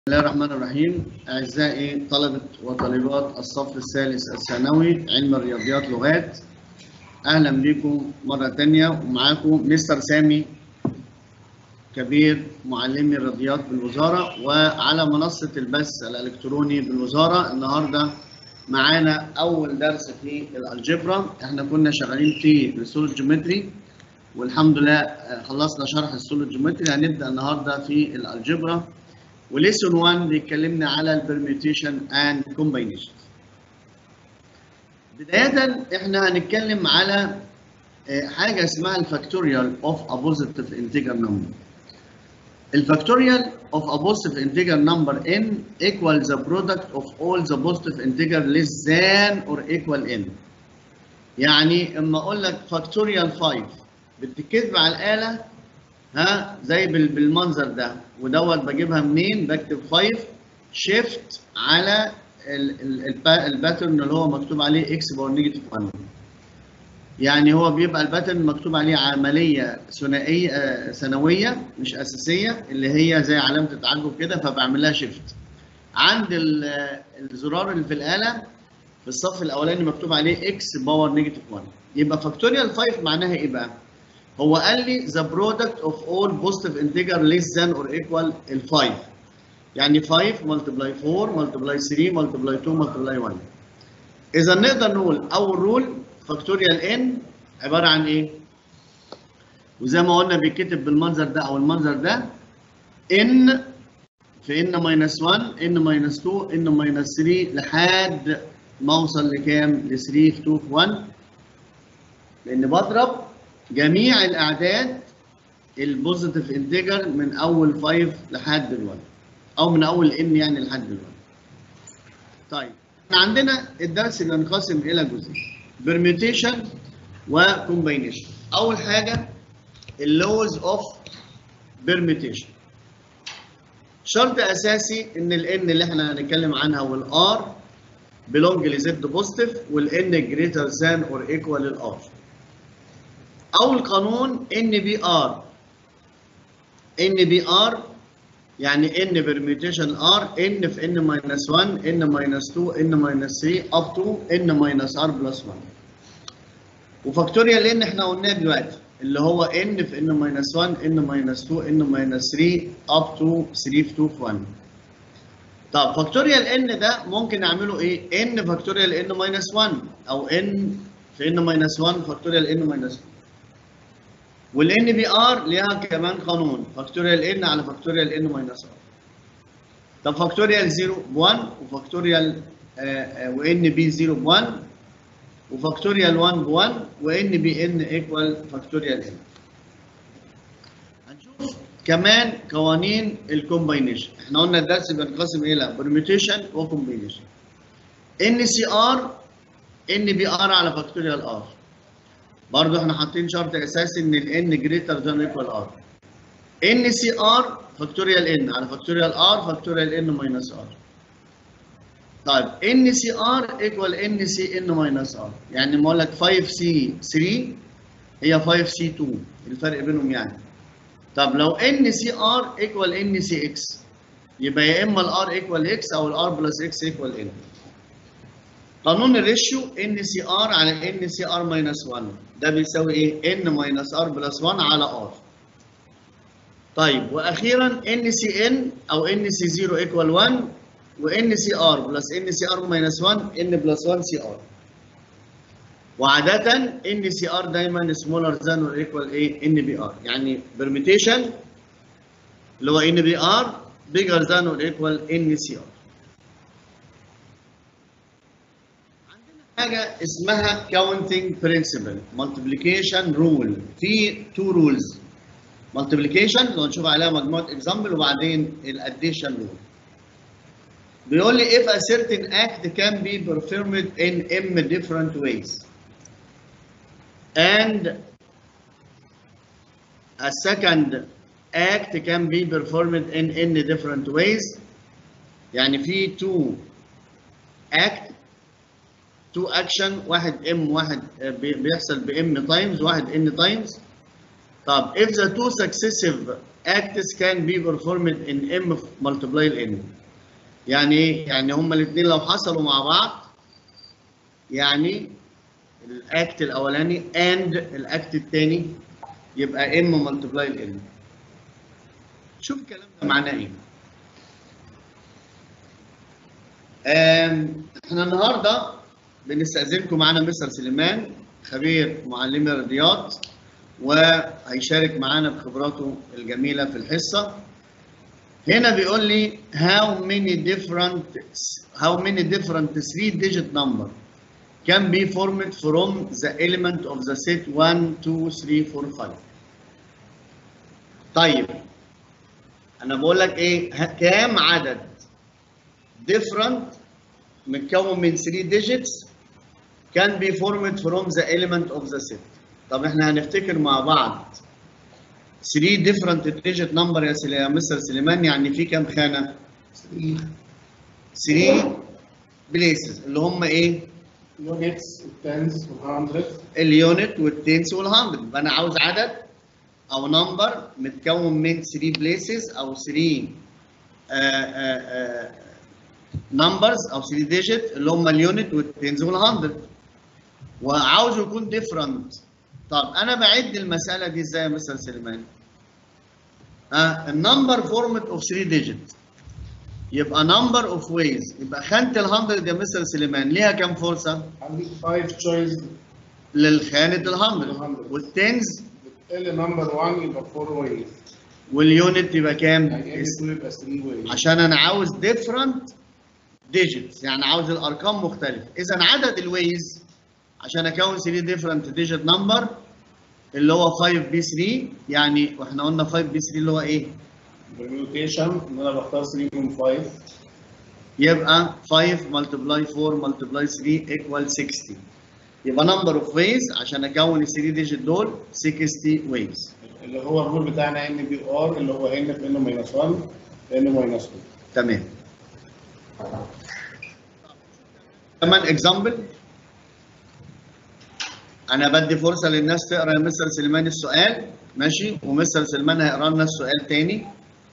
بسم الله الرحمن الرحيم أعزائي طلبة وطالبات الصف الثالث الثانوي علم الرياضيات لغات أهلا بكم مرة تانية ومعاكم مستر سامي كبير معلمي الرياضيات بالوزارة وعلى منصة البث الإلكتروني بالوزارة النهاردة معانا أول درس في الألجبرا احنا كنا شغالين في السوليد جيومتري والحمد لله خلصنا شرح السوليد جيومتري هنبدأ النهاردة في الألجبرا وليسون 1 بيتكلمنا على البرميتيشن اند كومباينيشن بداية احنا هنتكلم على حاجة اسمها الفاكتوريال اوف ا بوزيتيف انتجر نمبر الفاكتوريال اوف ا بوزيتيف انتجر نمبر n equals the product of all the positive integer less than or equal n يعني اما اقول لك فاكتوريال 5 بتتكتب على الآلة ها زي بالمنظر ده ودوت بجيبها منين بكتب 5 شيفت على الباترن اللي هو مكتوب عليه اكس باور نيجاتيف 1 يعني هو بيبقى الباترن مكتوب عليه عمليه ثنائيه ثانويه مش اساسيه اللي هي زي علامه التعجب كده فبعمل لها شيفت عند الزرار اللي في الاله في الصف الاولاني مكتوب عليه اكس باور نيجاتيف 1 يبقى فاكتوريال 5 معناها ايه بقى؟ هو قال لي the product of all positive integer less than or equal ال 5 يعني 5 multiply 4 multiply 3 multiply 2 multiply 1 اذا نقدر نقول اول رول فاكتوريال n عباره عن ايه؟ وزي ما قلنا بيتكتب بالمنظر ده او المنظر ده n في n minus 1 n minus 2 n minus 3 لحد ما اوصل لكام؟ ل 3 في 2 في 1 لان بضرب جميع الاعداد البوزيتيف انتجر من اول 5 لحد ال 1 او من اول ان يعني لحد ال 1 طيب احنا عندنا الدرس بينقسم الى جزئين برميوتيشن وكومباينيشن اول حاجه اللوز اوف برميوتيشن شرط اساسي ان الان اللي احنا هنتكلم عنها والار belong لزد بوزيتيف والان جريتر ذان اور ايكوال للار اول قانون ان بي ار ان بي ار يعني ان برميوتيشن ار ان في ان ماينس 1 ان ماينس 2 ان ماينس 3 اب تو ان ماينس ار بلس 1 وفاكتوريال ان احنا قلناه دلوقتي اللي هو ان في ان ماينس 1 ان ماينس 2 ان ماينس 3 اب تو 3 في 2 في 1 طب فاكتوريال ان ده ممكن نعمله ايه؟ ان فاكتوريال ان ماينس 1 او ان في ان ماينس 1 فاكتوريال ان ماينس 2 والان بي ار ليها كمان قانون فاكتوريال ان على فاكتوريال ان ماينس ار طب فاكتوريال 0 ب 1 وفاكتوريال وان بي 0 ب 1 وفاكتوريال 1 ب 1 وان بي ان ايكوال فاكتوريال ان هنشوف كمان قوانين الكومباينيشن احنا قلنا الدرس بينقسم الى برميوتيشن وكومباينيشن ان سي ار ان بي ار على فاكتوريال ار برضه احنا حاطين شرط اساسي ان ال n greater than equal r. n سي ار فاكتوريال n على فاكتوريال r فاكتوريال n minus r. طيب n سي ر equal n سي n minus r يعني لما اقول لك 5 سي 3 هي 5 سي 2 الفرق بينهم يعني. طب لو n سي ر equal n سي x يبقى يا اما ال r equal x او ال r plus x equal n. قانون الريشيو ان سي ار على ان سي ار ماينس 1 ده بيساوي ايه؟ ان ماينس ار بلس 1 على ار. طيب واخيرا ان سي ان او ان سي 0 ايكوال 1 وان سي ار بلس ان سي ار ماينس 1 ان بلس 1 سي ار. وعادة ان سي ار دايما سمولر ذان اور ايكوال ايه؟ ان بي ار يعني برميتيشن اللي هو ان بي ار بيجر ذان اور ايكوال ان سي ار. حاجه اسمها counting principle multiplication rule في two rules multiplication اللي هنشوف عليها مجموعه example وبعدين الاديشن rule بيقول لي if a certain act can be performed in m different ways and a second act can be performed in n different ways يعني في two act تو اكشن واحد ام واحد بيحصل بام تايمز واحد ان تايمز طب if the two successive acts can be performed in m multiply n يعني ايه؟ يعني هما الاثنين لو حصلوا مع بعض يعني الاكت الاولاني and الاكت الثاني يبقى m multiply n شوف الكلام ده معناه ايه؟ آم، احنا النهارده بنستأذنكم معانا مستر سليمان خبير معلمي الرياضيات وهيشارك معانا بخبراته الجميله في الحصه. هنا بيقول لي how many different how many different three digit number can be formed from the element of the set 1 2 3 4 5 طيب انا بقول لك ايه ه- كام عدد different متكون من 3 digits can be formed from the element of the set طب احنا هنفتكر مع بعض 3 different digit number يا سلي- يا مستر سليمان يعني في كام خانه 3 بليسز اللي هم ايه يونتس التنس والهندرد اليونت والتنس والهندرد يبقى انا عاوز عدد او نمبر متكون من 3 بليسز او 3 نمبرز او 3 ديجيت اللي هم اليونت والتنس والهندرد وعاوز يكون ديفرنت طب انا بعد المساله دي ازاي يا مستر سليمان؟ ها النمبر فورمت اوف 3 ديجيت يبقى نمبر اوف ويز يبقى خانه ال100 يا مستر سليمان ليها كام فرصه؟ عندي 5 تشويس للخانه ال100 والتنز بتقل نمبر 1 يبقى 4 ويز واليونت يبقى كام؟ يعني ال 2 يبقى 3 ويز عشان انا عاوز ديفرنت ديجيتس يعني عاوز الارقام مختلفه اذا عدد الويز عشان اكون 3 ديفرنت ديجيت نمبر اللي هو 5 بي 3 يعني واحنا قلنا 5 بي 3 اللي هو ايه؟ برميوتيشن ان انا بختار 3 من 5 يبقى 5 ملتبلاي 4 ملتبلاي 3 ايكوال 60 يبقى نمبر اوف ويز عشان اكون ال 3 ديجيت دول 60 ويز اللي هو الرول بتاعنا ان بي ار اللي هو ان في ان ماينس 1 ان ماينس 1 تمام كمان اكزامبل انا بدي فرصه للناس تقرا يا مستر سليمان السؤال ماشي ومستر سليمان هيقرا لنا السؤال تاني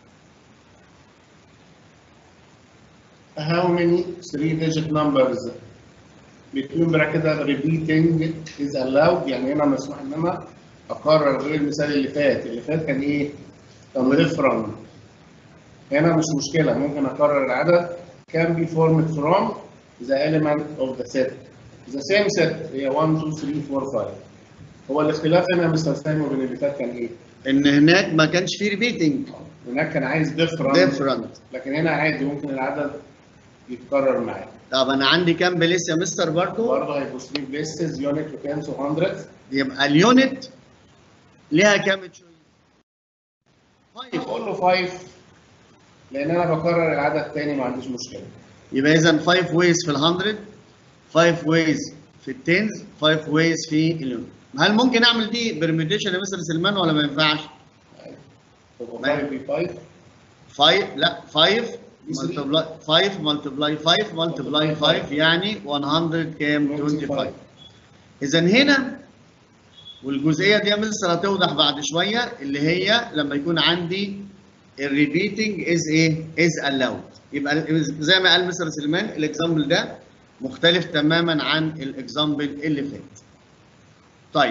How many three digit numbers between bracket repeating is allowed يعني هنا مسموح ان انا اقرر غير المثال اللي فات اللي فات كان ايه؟ كان different هنا مش مشكلة ممكن اقرر العدد can be formed from the element of the set the same set هي 1 2 3 4 5 هو الاختلاف هنا يا مستر سامي وبين اللي فات كان ايه؟ ان هناك ما كانش فيه ريبيتنج هناك كان عايز different ديفرنت لكن هنا عادي ممكن العدد يتكرر معايا طب انا عندي كام بليس يا مستر برضو برضه هيبقوا 3 بليستز يونت وكانس و100 يبقى اليونت ليها كام تشويس؟ 5 بقول له 5 لان انا بكرر العدد تاني ما عنديش مشكله يبقى اذا 5 ويز في ال 100 5 ويز في التنز 5 ويز في اليونت هل ممكن اعمل دي برميتيشن يا مستر سلمان ولا ما ينفعش؟ تبقى 5 بي 5 5 لا 5 دي three. ملتبلاي 5 ملتبلاي 5 ملتبلاي 5 يعني 100 كام 25 اذا هنا والجزئيه دي يا مستر هتوضح بعد شويه اللي هي لما يكون عندي الريبيتنج از ايه از الاود يبقى زي ما قال مستر سليمان الاكزامبل ده مختلف تماما عن الاكزامبل اللي فات طيب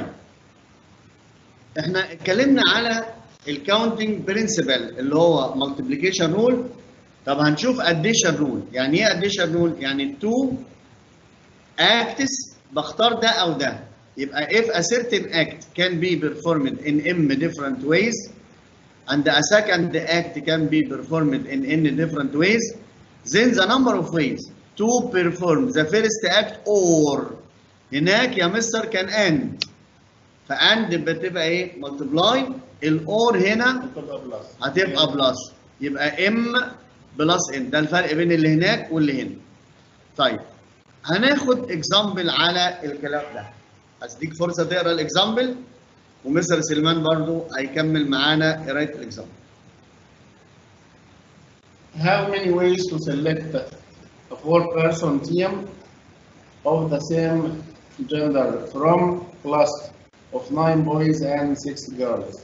احنا اتكلمنا على الكاونتنج برنسبل اللي هو مالتيبليكيشن رول طب هنشوف اديشن رول يعني ايه اديشن رول يعني تو اكتس بختار ده او ده يبقى if a certain act can be performed in m different ways and a second act can be performed in n different ways then the number of ways to perform the first act or هناك يا مستر كان and فاند بتبقى ايه multiply الاور هنا هتبقى بلس هتبقى بلس يبقى ام بلس ان ده الفرق بين اللي هناك واللي هنا طيب هناخد اكزامبل على الكلام ده هديك فرصه تقرا الاكزامبل ومستر سليمان برضو هيكمل معانا قرايه الاكزامبل How many ways to select a four-person team of the same gender from class of 9 boys and 6 girls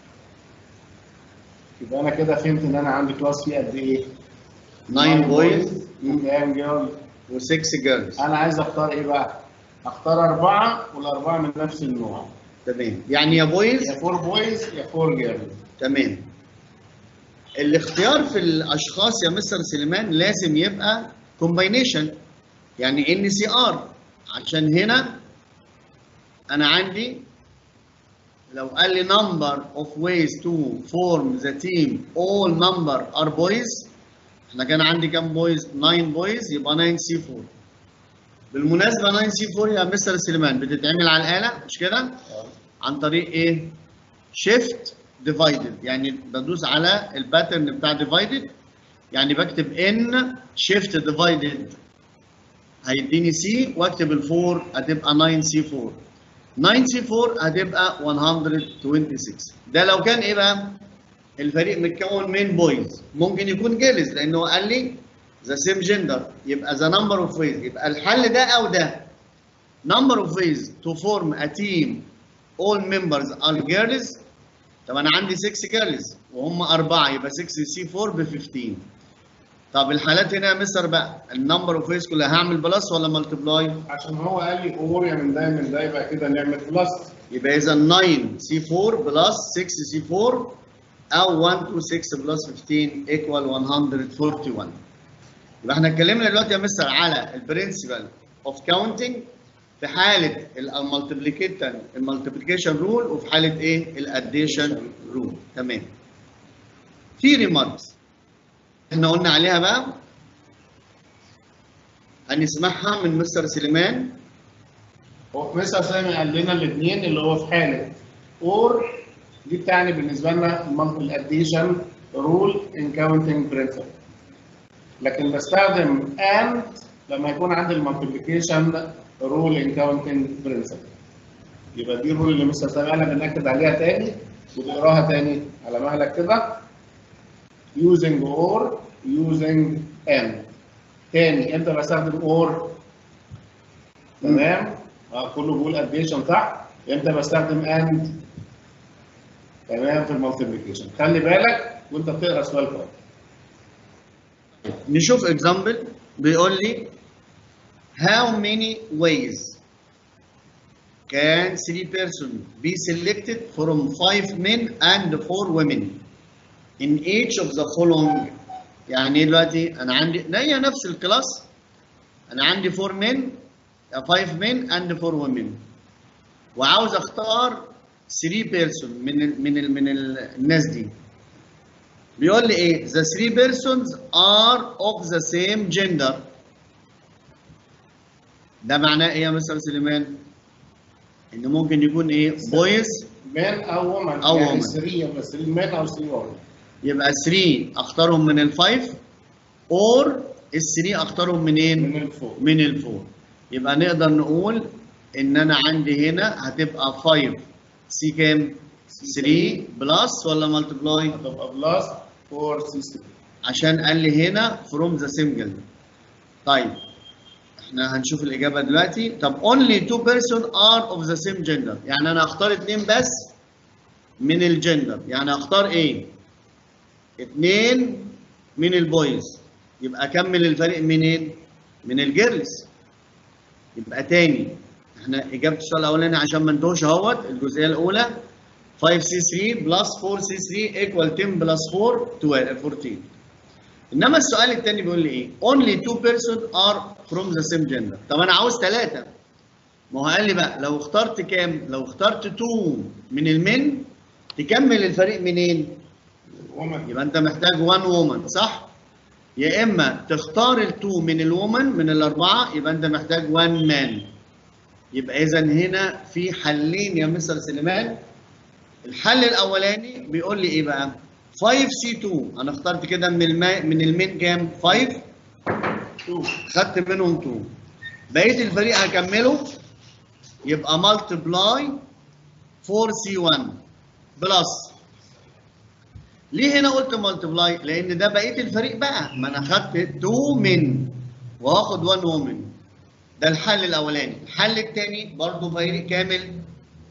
يبقى انا كده فهمت ان انا عندي كلاس فيه قد ايه 9 boys وكام جيرل و6 girls انا عايز اختار ايه بقى اختار اربعه والاربعه من نفس النوع تمام يعني يا بويز يا 4 بويز يا 4 جيرل تمام الاختيار في الاشخاص يا مستر سليمان لازم يبقى كومباينيشن يعني ان سي ار عشان هنا انا عندي لو قال لي number of ways to form the team all number are boys احنا كان عندي كام بويز 9 بويز يبقى 9 سي 4 بالمناسبه 9 سي 4 يا مستر سليمان بتتعمل على الاله مش كده عن طريق ايه شيفت ديفايدد يعني بدوس على الباترن بتاع ديفايدد يعني بكتب ان شيفت ديفايدد هيديني سي واكتب الفور هتبقى 9 سي 4 9 سي 4 هتبقى 126 ده لو كان ايه بقى الفريق متكون من بويز ممكن يكون جيرلز لانه قال لي ذا سيم جندر يبقى ذا نمبر اوف ويز يبقى الحل ده او ده number of ways to form a team all members are girls طب انا عندي 6 girls وهم اربعه يبقى 6 سي 4 ب 15 طب الحالات هنا يا مستر بقى النمبر اوف ويز كلها هعمل بلس ولا ملتبلاي عشان هو قال لي اور يعني من ده من ده يبقى كده نعمل بلس يبقى اذا 9 سي 4 بلس 6 سي 4 او 1 2 6 بلس 15 ايكوال 141 يبقى احنا اتكلمنا دلوقتي يا مستر على البرنسبل اوف كاونتنج في حاله المالتيبليكيشن المالتيبليكيشن رول وفي حاله ايه الاديشن رول تمام في ريماركس احنا قلنا عليها بقى هنسمعها من مستر سليمان هو مستر سامي قال لنا الاثنين اللي هو في حاله اور دي بتعني بالنسبه لنا الاديشن رول ان كاونتنج برنسبل لكن بستخدم and لما يكون عندي المالتيبليكيشن رول ان كاونتنج برنسبل يبقى دي الرول اللي مستر سامي قالها بنأكد عليها تاني ونقراها تاني على مهلك كده using or using and تاني امتى بستخدم or تمام اه كله بيقول اديشن صح امتى بستخدم and تمام في المالتيبليكيشن خلي بالك وانت بتقرا السؤال كويس نشوف اكزامبل بيقول لي how many ways can three person be selected from five men and four women in each of the following يعني ايه دلوقتي انا عندي ده هي نفس الكلاس انا عندي four men five men and four women وعاوز اختار 3 person من ال من ال من ال الناس دي بيقول لي ايه the three persons are of the same gender ده معناه ايه يا مستر سليمان ان ممكن يكون ايه boys مان او وومن أو يعني woman. 3 يبقى 3 مان او 3 وومن يبقى 3 اختارهم من الفايف اور ال 3 اختارهم منين من الفوق من الفور يبقى نقدر نقول ان انا عندي هنا هتبقى 5 سي كام 3 بلس ولا ملتبلاي هتبقى بلس 4 سي عشان قال لي هنا from the same gender. طيب احنا هنشوف الإجابة دلوقتي. طب only two person are of the same gender. يعني أنا هختار اتنين بس من الجندر. يعني هختار إيه؟ اتنين من البويز. يبقى أكمل الفريق منين؟ من الجيرلز. يبقى تاني احنا إجابة السؤال الأولاني عشان ما نتوهش اهوت الجزئية الأولى 5 سي 3 بلس 4 سي 3 ايكوال 10 بلس 4 12 14 انما السؤال الثاني بيقول لي ايه؟ only two person are from the same gender. طب انا عاوز ثلاثه. ما هو قال لي بقى لو اخترت كام؟ لو اخترت 2 من المن تكمل الفريق منين؟ وومن يبقى انت محتاج 1 وومن صح؟ يا اما تختار التو من الومن من الاربعه يبقى انت محتاج 1 مان. يبقى اذا هنا في حلين يا مستر سليمان. الحل الاولاني بيقول لي ايه بقى؟ 5 سي 2 انا اخترت كده من الما من المين كام؟ 5 2 خدت منهم 2 بقيه الفريق هكمله يبقى مالتبلاي 4 سي 1 بلس ليه هنا قلت مالتبلاي؟ لان ده بقيه الفريق بقى ما انا خدت 2 من وهاخد 1 وومن ده الحل الاولاني الحل الثاني برضه فريق كامل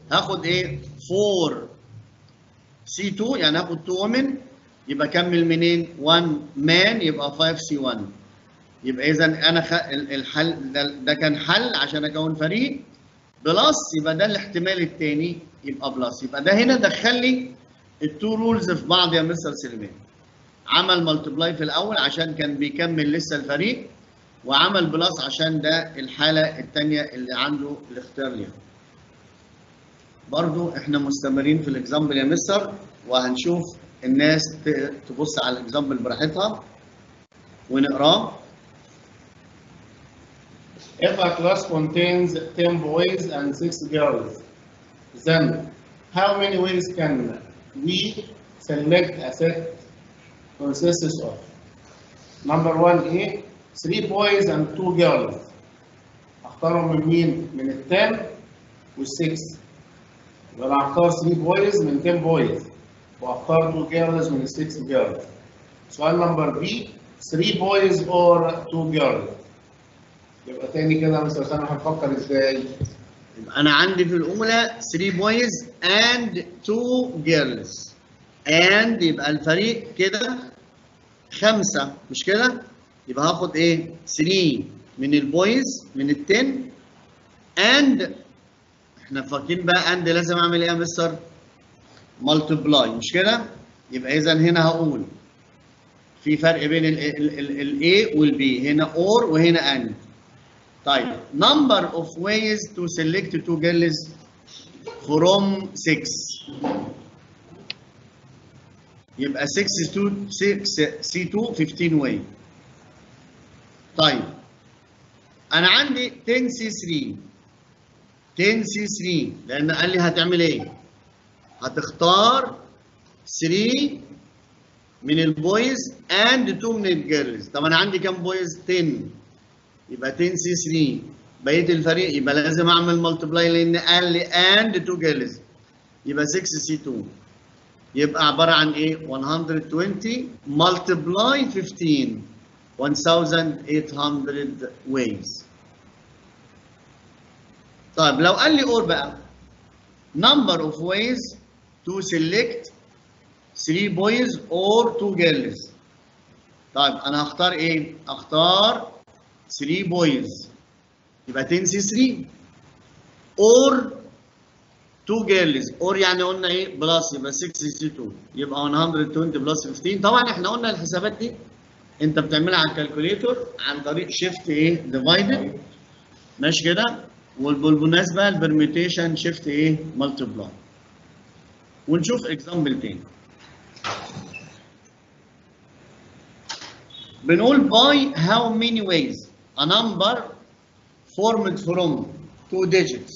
هاخد ايه 4 سي 2 يعني هاخد 2 وومن يبقى كمل منين 1 مان يبقى 5 سي 1 يبقى اذا انا خ... الحل ده, ده كان حل عشان اكون فريق بلس يبقى ده الاحتمال الثاني يبقى بلس يبقى ده هنا دخل لي التو رولز في بعض يا مستر سليمان عمل ملتبلاي في الاول عشان كان بيكمل لسه الفريق وعمل بلس عشان ده الحاله الثانيه اللي عنده الاختيار ليها برضو احنا مستمرين في الاكزامبل يا مستر وهنشوف الناس تبص على الاكزامبل براحتها ونقراه If a class contains 10 boys and 6 girls, then how many ways can we select a set consists of? Number one A, 3 boys and 2 girls. اختارهم من مين؟ من ال 10 وال 6. يبقى انا هختار 3 boys من 10 boys واختار 2 girls من ال 6 girls. سؤال نمبر B 3 boys or 2 girls. يبقى تاني كده يا مستر سامح هنفكر ازاي؟ يبقى انا عندي في الاولى 3 boys and 2 girls and يبقى الفريق كده خمسه مش كده؟ يبقى هاخد ايه؟ 3 من البويز من ال 10 and احنا فاكرين بقى and لازم اعمل ايه يا مستر؟ multiply مش كده؟ يبقى اذا هنا هقول في فرق بين ال A وال B هنا or وهنا and طيب number of ways to select two girls from 6 يبقى 6 to 6 C2 15 way طيب انا عندي 10 C3 10 C3 لان قال لي هتعمل ايه هتختار 3 من البويز اند 2 من الجيرلز طب انا عندي كام بويز 10 يبقى 10 سي 3 بقيه الفريق يبقى لازم اعمل ملتبلاي لان قال لي اند 2 جيرلز يبقى 6 سي 2 يبقى عباره عن ايه 120 ملتبلاي 15 1800 ways طيب لو قال لي اور بقى number of ways to select 3 boys or 2 girls طيب انا هختار ايه اختار 3 boys يبقى 10 سي 3 or 2 girls or يعني قلنا ايه بلس يبقى 6 سي 2 يبقى 120 بلس 15 طبعا احنا قلنا الحسابات دي انت بتعملها على الكالكوليتور عن طريق شيفت ايه ديفايدد ماشي كده وبالمناسبه البرميتيشن شيفت ايه مالتيبلاي ونشوف اكزامبل تاني بنقول by how many ways a number formed from two digits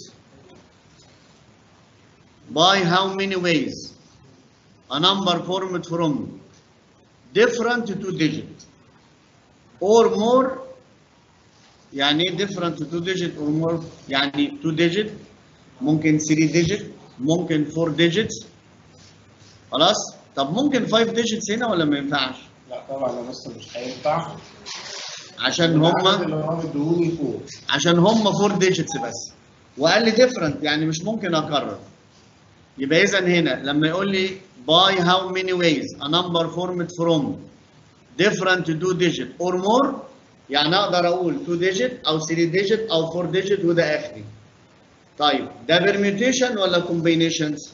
by how many ways a number formed from different two digits or more يعني ايه different two digit or more يعني two digit ممكن 3 digit ممكن 4 digits خلاص طب ممكن 5 digits هنا ولا ما ينفعش لا طبعا يا مستر مش هينفع عشان العدد هم اللي هو مديهوني فوق عشان هم 4 digits بس وقال لي different يعني مش ممكن اكرر يبقى اذا هنا لما يقول لي by how many ways a number formed from different two digit or more يعني اقدر اقول 2 digit او 3 digit او 4 digit وده اخري طيب ده permutation ولا combinations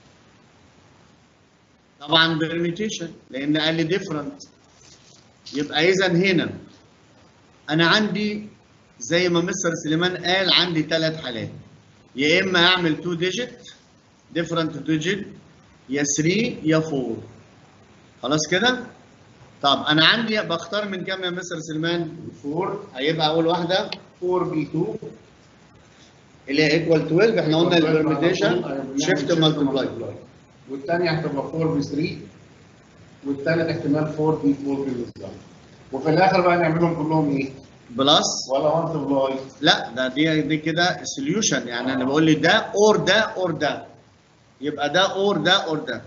طبعا permutation لان قال لي different يبقى اذا هنا انا عندي زي ما مستر سليمان قال عندي ثلاث حالات يا اما اعمل 2 digit different digit يا 3 يا 4 خلاص كده طب انا عندي بختار من كام يا مستر سليمان 4 هيبقى اول واحده 4 بي 2 اللي هي ايكوال 12 احنا قلنا البرميتيشن شيفت مالتبلاي والثانيه هتبقى 4 بي 3 والثالث احتمال 4 بي 4 بالنسبه وفي الاخر بقى نعملهم كلهم ايه؟ بلس ولا مالتبلاي لا ده دي دي كده سوليوشن يعني انا بقول لي ده اور ده اور ده يبقى ده اور ده اور ده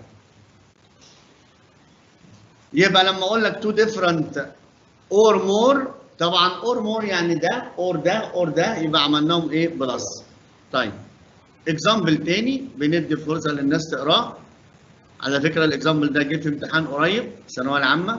يبقى لما اقول لك تو ديفرنت اور مور طبعا اور مور يعني ده اور ده اور ده يبقى عملناهم ايه بلس طيب اكزامبل تاني بندي فرصه للناس تقراه على فكره الاكزامبل ده جه في امتحان قريب الثانويه العامه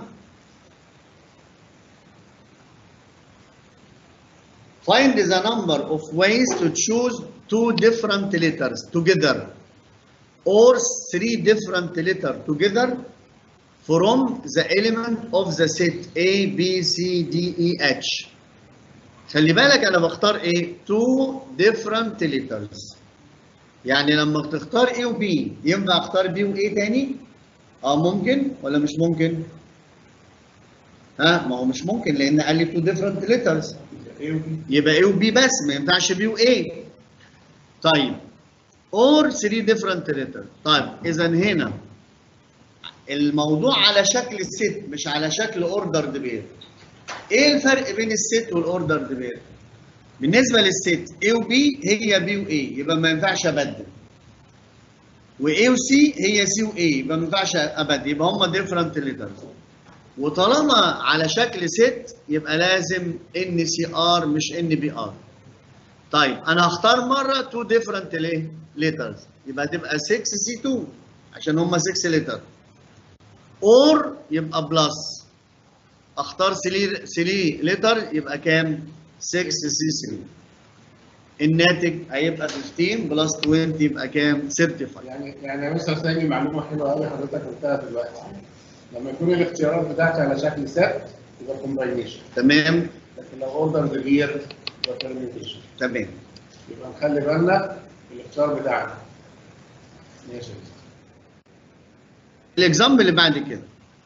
Find the number of ways to choose two different letters together or three different letters together from the element of the set A, B, C, D, E, H. خلي بالك انا بختار ايه؟ two different letters. يعني لما تختار A و B ينفع اختار B و A تاني؟ اه ممكن ولا مش ممكن؟ ها ما هو مش ممكن لان قال لي two different letters. ايه وبي يبقى A و B بس ما ينفعش B و A. طيب or three different letters. طيب اذا هنا الموضوع على شكل الست مش على شكل اوردرد بير. ايه الفرق بين الست والاوردرد بير؟ بالنسبه للست A و B هي B و A يبقى ما ينفعش ابدل. و A و C هي C و A يبقى ما ينفعش ابدل يبقى هم different letters. وطالما على شكل ست يبقى لازم ان سي ار مش ان بي ار طيب انا هختار مره تو ديفرنت ليه ليترز يبقى تبقى 6 سي 2 عشان هم 6 لتر اور يبقى بلس اختار 3 3 لتر يبقى كام 6 سي 3 الناتج هيبقى 15 بلس 20 يبقى كام 35 يعني يعني يا مستر ثاني معلومه حلوه قوي حضرتك قلتها دلوقتي لما يكون الاختيارات بتاعتي على شكل ست يبقى كومباينيشن تمام لكن لو اوردر كبير يبقى بيرميتيشن تمام يبقى نخلي بالنا في الاختيار بتاعنا ماشي الاكزامبل اللي بعد كده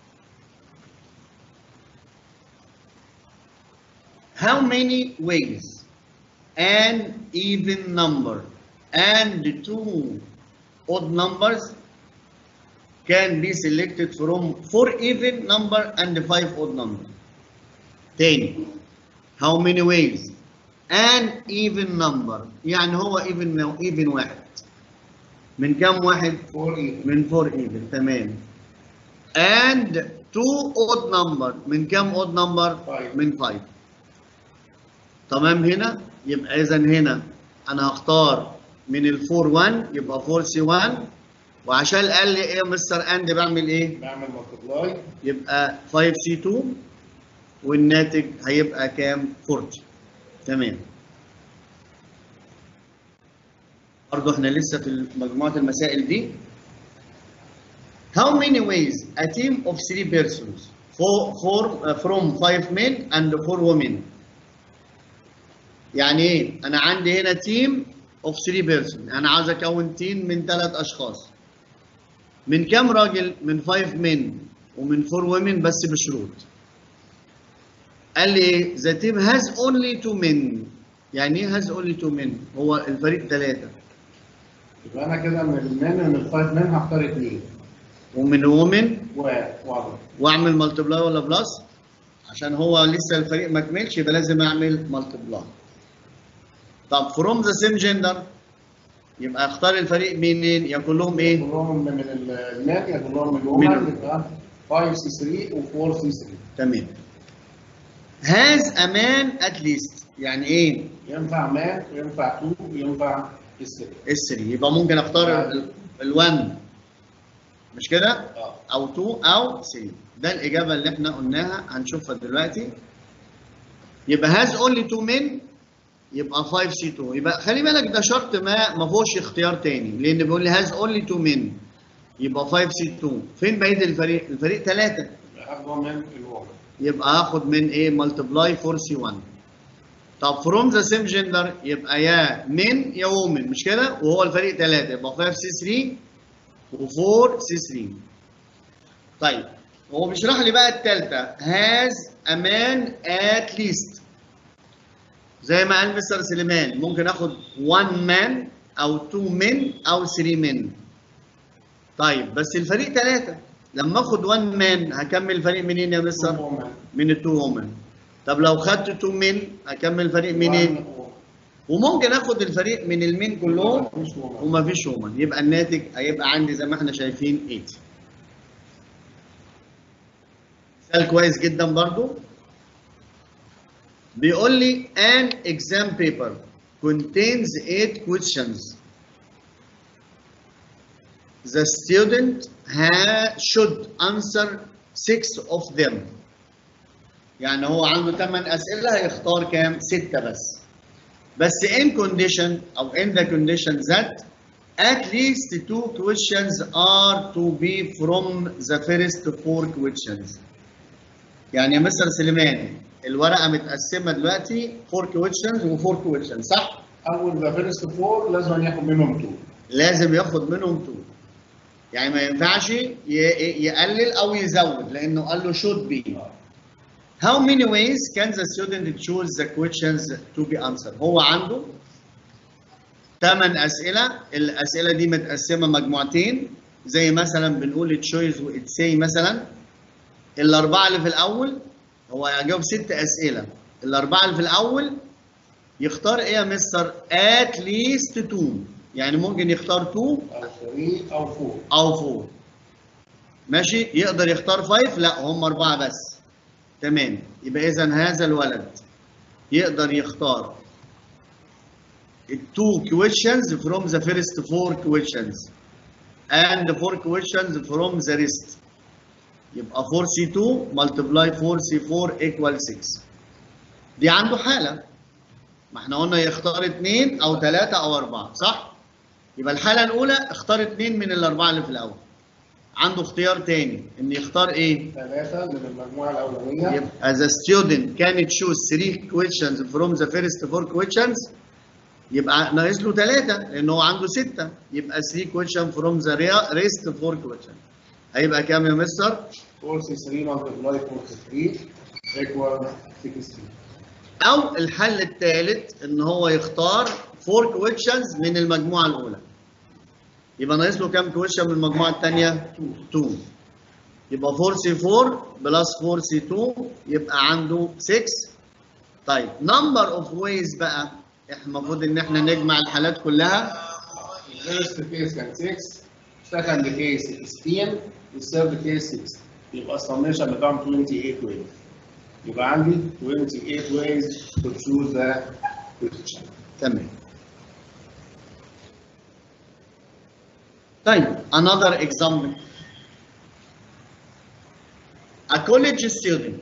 How many ways an even number and two odd numbers can be selected from four even number and five odd number? تاني How many ways an even number يعني هو even even واحد من كم واحد؟ فور ايه من 4 even تمام and two odd number من كم odd number Five. من 5 تمام هنا يبقى اذا هنا انا هختار من ال 4 1 يبقى 4 سي 1 وعشان قال لي ايه يا مستر اند بعمل ايه بعمل ملتبلاي يبقى 5 سي 2 والناتج هيبقى كام 40 تمام برضه احنا لسه في مجموعه المسائل دي How many ways a team of three persons for, for, uh, from five men and four women يعني ايه؟ انا عندي هنا تيم of three person انا عاوز اكون تيم من ثلاث اشخاص من كام راجل؟ من five men ومن four women بس بشروط قال لي ايه؟ the team has only two men يعني ايه has only two men؟ هو الفريق ثلاثة يبقى انا كده من المن من الفايف من هختار اثنين ومن women وواضح واعمل ملتبلاي ولا بلس عشان هو لسه الفريق ما كملش يبقى لازم اعمل ملتبلاي طب فروم ذا سيم جندر يبقى اختار الفريق منين يا كلهم ايه كلهم من المن يا كلهم من من- الومن يبقى 5 سي 3 و4 سي 3 تمام has a man at least يعني ايه ينفع مان وينفع 2 وينفع اس 3 اس 3 يبقى ممكن اختار ال1 مش كده اه او 2 او 3 ده الاجابه اللي احنا قلناها هنشوفها دلوقتي يبقى هاز اونلي 2 من يبقى 5 سي 2 يبقى خلي بالك ده شرط ما ما فيهوش اختيار تاني لان بيقول لي هاز اونلي 2 من يبقى 5 سي 2 فين بقيه الفريق الفريق 3 يبقى هاخد من الومن يبقى هاخد من ايه ملتبلاي 4 سي 1 طب فروم ذا سيم جندر يبقى يا من يا وومن مش كده وهو الفريق 3 يبقى 5 سي 3 و4 سي 3 طيب هو بيشرح لي بقى الثالثه هاز ا مان ات ليست زي ما قال مستر سليمان ممكن اخد 1 مان او 2 من او 3 من طيب بس الفريق ثلاثه لما اخد 1 مان هكمل الفريق منين يا مستر؟ وومن من التو وومن طب لو خدت تو من اكمل الفريق منين وممكن اخد الفريق من المين كلهم مش وومن ومفيش وومن يبقى الناتج هيبقى عندي زي ما احنا شايفين 8 مثال كويس جدا برضو بيقول لي an exam paper contains 8 questions the student ha should answer six of them يعني هو عنده 8 أسئلة هيختار كام؟ ستة بس. بس in condition أو in the condition that at least two questions are to be from the first four questions. يعني يا مستر سليمان الورقة متقسمة دلوقتي four questions و four questions صح؟ اول ذا فيرست فور لازم ياخد منهم 2 لازم ياخد منهم two. يعني ما ينفعش ي- يقلل أو يزود لأنه قال له should be. How many ways can the student choose the questions to be answered؟ هو عنده 8 أسئلة، الأسئلة دي متقسمة مجموعتين زي مثلا بنقول تشويز وإتسي مثلا. الأربعة اللي في الأول هو هيجاوب ست أسئلة. الأربعة اللي في الأول يختار إيه يا مستر؟ at least two. يعني ممكن يختار two او 3 او 4 أو 4. ماشي؟ يقدر يختار 5 لا هم أربعة بس. تمام يبقى اذا هذا الولد يقدر يختار two questions from the first four questions and four questions from the rest يبقى 4C2 multiply 4C4 equal 6 دي عنده حالة ما احنا قلنا يختار اثنين او ثلاثة او اربعة صح؟ يبقى الحالة الأولى اختار اثنين من الأربعة اللي في الأول عنده اختيار تاني إن يختار إيه؟ ثلاثه من المجموعه الاولانيه يبقى the student can choose three questions from the first four questions يبقى ناقص له ثلاثة لأن هو عنده ستة يبقى 3 question from the rea- rest four questions هيبقى كام يا مستر؟ 4 سي 3 ملتبلاي 4 سي 3 ايكوال 16 أو الحل الثالث إن هو يختار four questions من المجموعة الأولى يبقى ناقص له كام question من المجموعة الثانية؟ 2 يبقى 4 سي 4 بلس 4 سي 2 يبقى عنده 6 طيب نمبر اوف ويز بقى احنا المفروض ان احنا نجمع الحالات كلها الفيرست كيس كان 6 سكند كيس 16 والثيرد كيس 6 يبقى السميشن بتاعهم 28 ويز يبقى عندي 28 ويز to choose the question تمام طيب another example a college student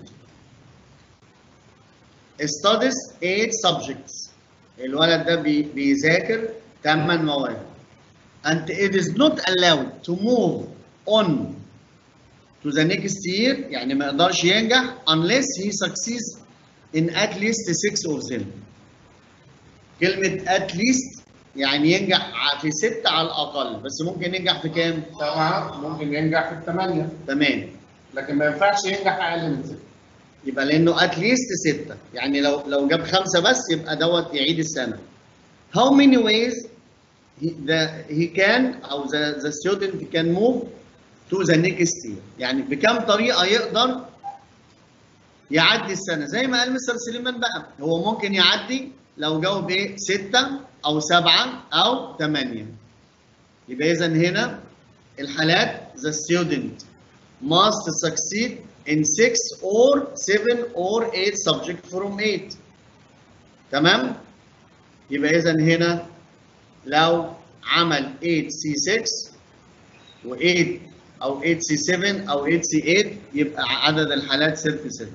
studies eight subjects الولد ده بي- بيذاكر 8 مواد and it is not allowed to move on to the next year يعني ما يقدرش ينجح unless he succeeds in at least six of them كلمة at least يعني ينجح ع- في ستة على الأقل بس ممكن ينجح في كام؟ طبعا ممكن ينجح في الثمانية تمام لكن ما ينفعش ينجح أقل من ستة يبقى لأنه at least ستة يعني لو لو جاب خمسة بس يبقى دوت يعيد السنة. How many ways he, the, he can أو the, the student can move to the next year يعني بكم طريقة يقدر يعدي السنة زي ما قال مستر سليمان بقى هو ممكن يعدي لو جاوب ايه ستة أو سبعة أو ثمانية يبقى إذا هنا الحالات the student must succeed in 6 or 7 or 8 subject from 8 تمام يبقى إذا هنا لو عمل 8 C6 و8 أو 8 C7 أو 8 C8 يبقى عدد الحالات 37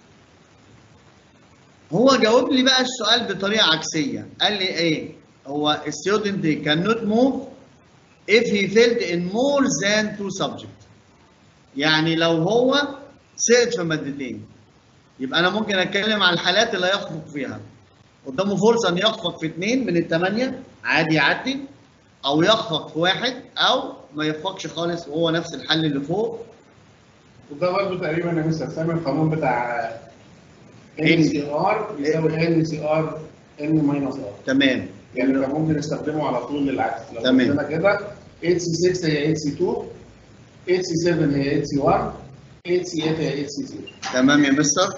هو جاوب لي بقى السؤال بطريقة عكسية قال لي ايه هو student cannot move if he failed in more than two subjects يعني لو هو سقط في مادتين يبقى انا ممكن اتكلم عن الحالات اللي يخفق فيها قدامه فرصه ان يخفق في اثنين من الثمانيه عادي يعدي او يخفق في واحد او ما يخفقش خالص وهو نفس الحل اللي فوق وده برضه تقريبا يا مستر سامي القانون بتاع N. ان سي ار بيساوي ان سي ار ان ماينس ار تمام يعني كان ممكن نستخدمه على طول للعكس لو تمام. قلنا كده 8 سي 6 هي 8 سي 2 8 سي 7 هي 8 سي 1 8 سي 8 هي 8 سي 0 تمام يا مستر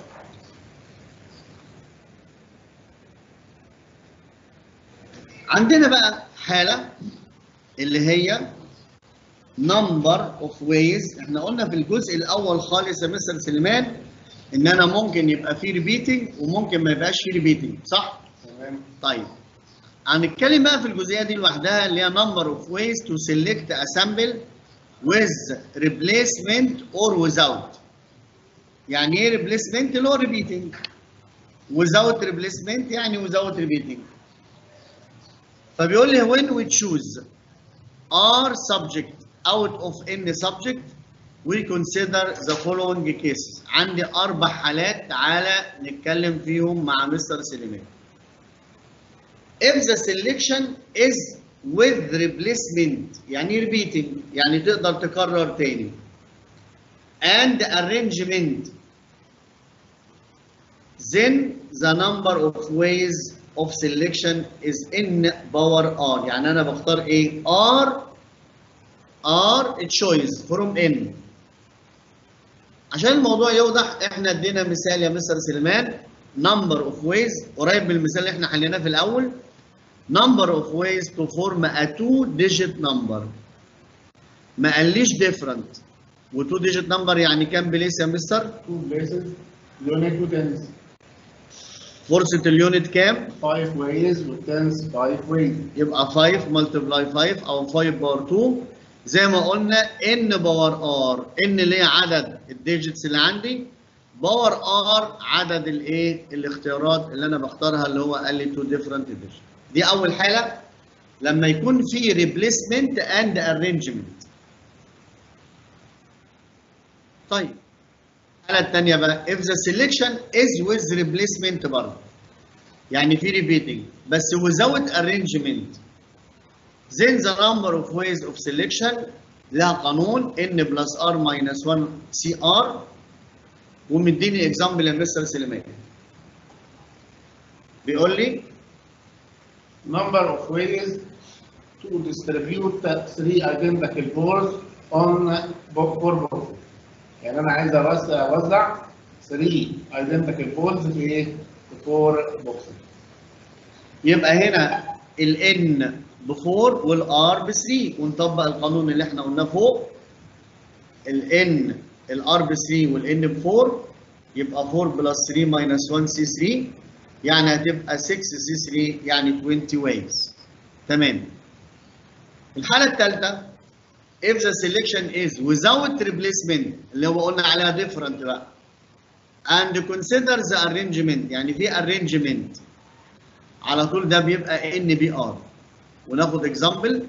عندنا بقى حالة اللي هي number of ways احنا قلنا في الجزء الأول خالص يا مستر سليمان إن أنا ممكن يبقى فيه repeating وممكن ما يبقاش فيه repeating صح؟ تمام طيب هنتكلم بقى في الجزئيه دي لوحدها اللي هي number of ways to select a sample with replacement or without يعني ايه replacement اللي هو repeating without replacement يعني without repeating فبيقول لي when we choose R subject out of any subject we consider the following cases عندي أربع حالات تعالى نتكلم فيهم مع مستر سليمان if the selection is with replacement يعني repeating يعني تقدر تكرر تاني and arrangement then the number of ways of selection is in power r يعني انا بختار ايه r r choice from n عشان الموضوع يوضح احنا ادينا مثال يا مستر سليمان number of ways قريب من المثال اللي احنا حليناه في الاول number of ways to form a two digit number ما قاليش different و two digit number يعني كام بليس يا مستر؟ two places unit وتنس فرصة اليونت كام؟ 5 ways والتنس 5 ways يبقى 5 ملتبلاي 5 او 5 باور 2 زي ما قلنا ان باور ار ان اللي هي عدد الديجيتس اللي عندي باور ار عدد الايه الاختيارات اللي انا بختارها اللي هو قال لي تو ديفرنت ديجيت دي اول حاله لما يكون في ريبليسمنت اند ارينجمنت طيب الحاله الثانيه بقى if the selection is with replacement برضه يعني في repeating بس without arrangement then the number of ways of selection لها قانون n plus r minus 1 cr ومديني اكزامبل يا مستر سليمان بيقول لي number of ways to distribute three identical balls on four balls يعني انا عايز أوز- اوزع 3 identical balls في ايه؟ في 4 boxes يبقى هنا ال n ب 4 وال r ب 3 ونطبق القانون اللي احنا قلناه فوق ال n ال r ب 3 وال n ب 4 يبقى 4 بلس 3 ماينس 1 سي 3 يعني هتبقى 6 سي 3 يعني 20 ways تمام الحالة الثالثة if the selection is without replacement اللي هو قلنا عليها different بقى and consider the arrangement يعني في arrangement على طول ده بيبقى ان بي ار وناخد example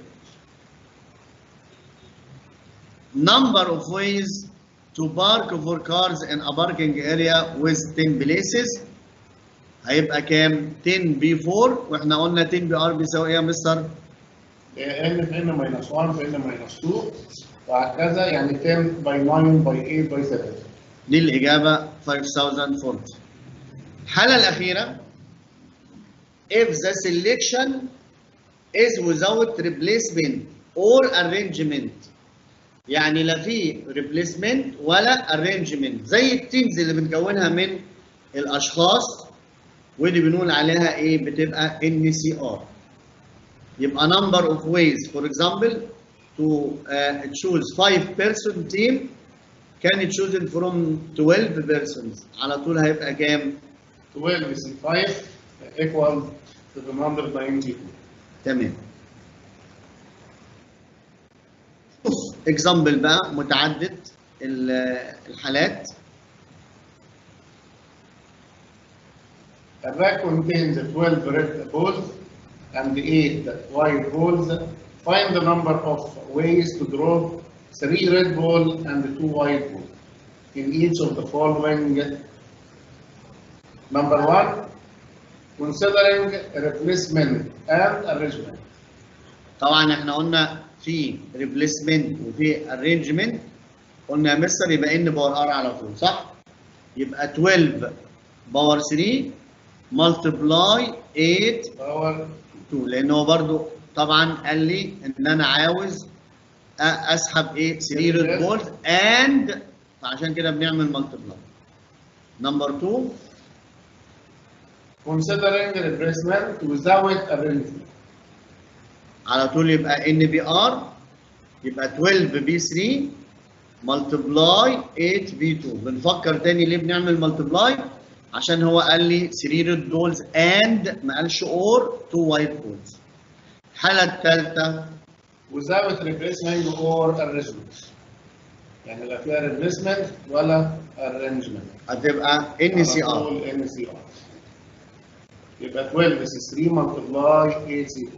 number of ways to park for cars in a parking area with 10 places هيبقى كام 10 بي 4 واحنا قلنا 10 بي ار بيساوي ايه يا مستر n في n minus 1 في n minus 2 وهكذا يعني 10 by 9 by 8 by 7 دي الإجابة 5040 الحالة الأخيرة if the selection is without replacement or arrangement يعني لا في replacement ولا arrangement زي التيمز اللي بنكونها من الأشخاص ودي بنقول عليها إيه بتبقى NCR يبقى number of ways for example to uh, choose five person team كان chosen from 12 persons على طول هيبقى كام 12 is 5 equal to the number 92 تمام اكزامبل بقى متعدد ال- الحالات A rack contains 12 red balls and 8 white balls. Find the number of ways to draw 3 red balls and 2 white balls in each of the following. Number 1, considering replacement and arrangement. طبعا احنا قلنا في ريبليسمنت وفي ارينجمنت قلنا يا مستر يبقى ان باور ار على طول صح؟ يبقى 12 باور 3 ملتبلاي 8 Power 2 لان هو برضو طبعا قال لي ان انا عاوز أ- اسحب ايه 3 ريد بولز اند فعشان كده بنعمل ملتبلاي نمبر 2 considering replacement without arrangement. على طول يبقى ان بي ار يبقى 12 بي 3 ملتبلاي 8 بي 2 بنفكر تاني ليه بنعمل ملتبلاي عشان هو قال لي 3 ريد بولز اند ما قالش اور 2 وايت بولز الحاله الثالثه without replacement or arrangement يعني لا فيها replacement ولا arrangement هتبقى ان سي ار ان سي ار يبقى 12 is 3 multiply 8 سي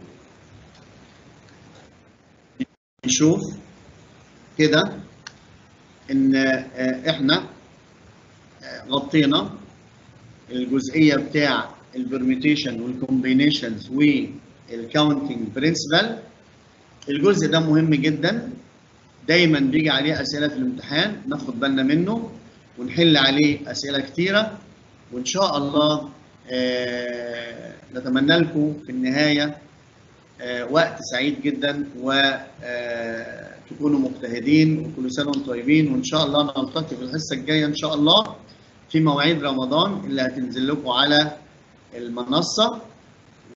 نشوف كده ان آه، احنا آه، غطينا الجزئيه بتاع البرميتيشن والكومبينيشنز والكاونتنج برنسبل الجزء ده مهم جدا دايما بيجي عليه اسئله في الامتحان ناخد بالنا منه ونحل عليه اسئله كتيره وان شاء الله آه، نتمنى لكم في النهايه آه، وقت سعيد جدا وتكونوا مجتهدين وكل سنه وانتم طيبين وان شاء الله نلتقي في الحصه الجايه ان شاء الله في مواعيد رمضان اللي هتنزل لكم على المنصه